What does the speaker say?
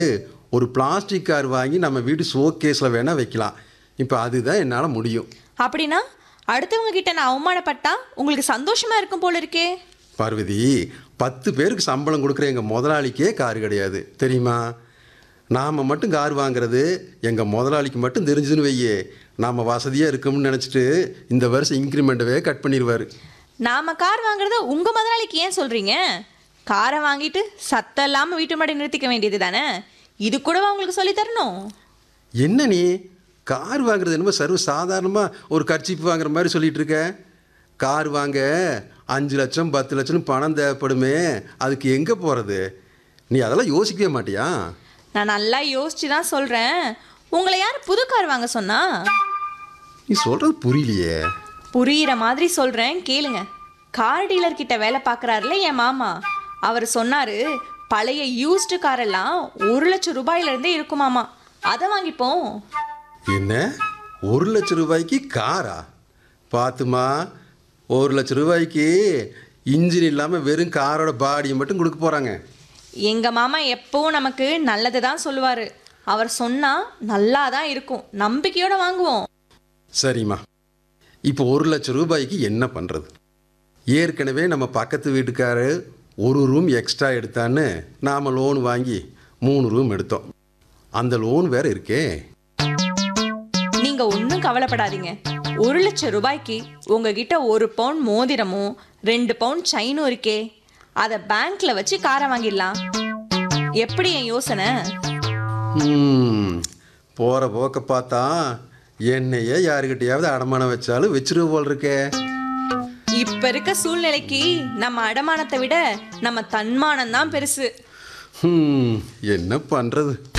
ஒரு plastic car வாங்கி நம்ம வீட்டு ஷோகேஸில் வேணால் வைக்கலாம் இப்போ அதுதான் என்னால் முடியும் அப்படின்னா அடுத்தவங்க கிட்ட நான் அவமானப்பட்டா உங்களுக்கு சந்தோஷமா இருக்கும் போல இருக்கே பார்வதி பத்து பேருக்கு சம்பளம் கொடுக்குற எங்கள் முதலாளிக்கே கார் கிடையாது தெரியுமா நாம் மட்டும் கார் வாங்குறது எங்கள் முதலாளிக்கு மட்டும் தெரிஞ்சுதுன்னு வையே நாம் வசதியாக இருக்கோம்னு நினச்சிட்டு இந்த வருஷம் இன்க்ரிமெண்ட்டவே கட் பண்ணிடுவார் நாம கார் வாங்குறத உங்க முதலாளிக்கு ஏன் சொல்றீங்க காரை வாங்கிட்டு சத்தம் இல்லாம வீட்டு மாடி நிறுத்திக்க வேண்டியது தானே இது கூடவா உங்களுக்கு சொல்லி தரணும் என்ன நீ கார் வாங்குறது என்னமோ சர்வ சாதாரணமாக ஒரு கர்ச்சிப்பு வாங்குற மாதிரி சொல்லிட்டு இருக்க கார் வாங்க அஞ்சு லட்சம் பத்து லட்சம் பணம் தேவைப்படுமே அதுக்கு எங்கே போகிறது நீ அதெல்லாம் யோசிக்கவே மாட்டியா நான் நல்லா யோசிச்சு தான் சொல்றேன் உங்களை யார் புது கார் வாங்க சொன்னா நீ சொல்கிறது புரியலையே புரியிற மாதிரி சொல்றேன் கேளுங்க கார் டீலர் கிட்ட வேலை பார்க்குறாருல என் மாமா அவர் சொன்னாரு பழைய யூஸ்டு காரெல்லாம் ஒரு லட்சம் ரூபாயில இருந்தே இருக்குமாமா அதை வாங்கிப்போம் என்ன ஒரு லட்ச ரூபாய்க்கு காரா பார்த்துமா ஒரு லட்ச ரூபாய்க்கு இன்ஜின் இல்லாமல் வெறும் காரோட பாடியை மட்டும் கொடுக்க போகிறாங்க எங்க மாமா எப்பவும் நமக்கு நல்லது தான் சொல்லுவாரு அவர் சொன்னா நல்லா தான் இருக்கும் நம்பிக்கையோட வாங்குவோம் சரிம்மா இப்போ ஒரு லட்ச ரூபாய்க்கு என்ன பண்ணுறது ஏற்கனவே நம்ம பக்கத்து வீட்டுக்காரு ஒரு ரூம் எக்ஸ்ட்ரா எடுத்தான்னு நாம் லோன் வாங்கி மூணு ரூம் எடுத்தோம் அந்த லோன் வேற இருக்கே நீங்க ஒன்றும் கவலைப்படாதீங்க ஒரு லட்சம் ரூபாய்க்கு உங்ககிட்ட ஒரு பவுன் மோதிரமும் ரெண்டு பவுன் செயினும் இருக்கே அதை பேங்க்ல வச்சு காரை வாங்கிடலாம் எப்படி என் யோசனை போகிற போக்க பார்த்தா என்னையே யாருக்கிட்டையாவது அடமானம் வச்சாலும் வச்சிருவ போல் இருக்கே இப்ப இருக்க சூழ்நிலைக்கு நம்ம அடமானத்தை விட நம்ம தன்மானம் தான் பெருசு ஹம், என்ன பண்ணுறது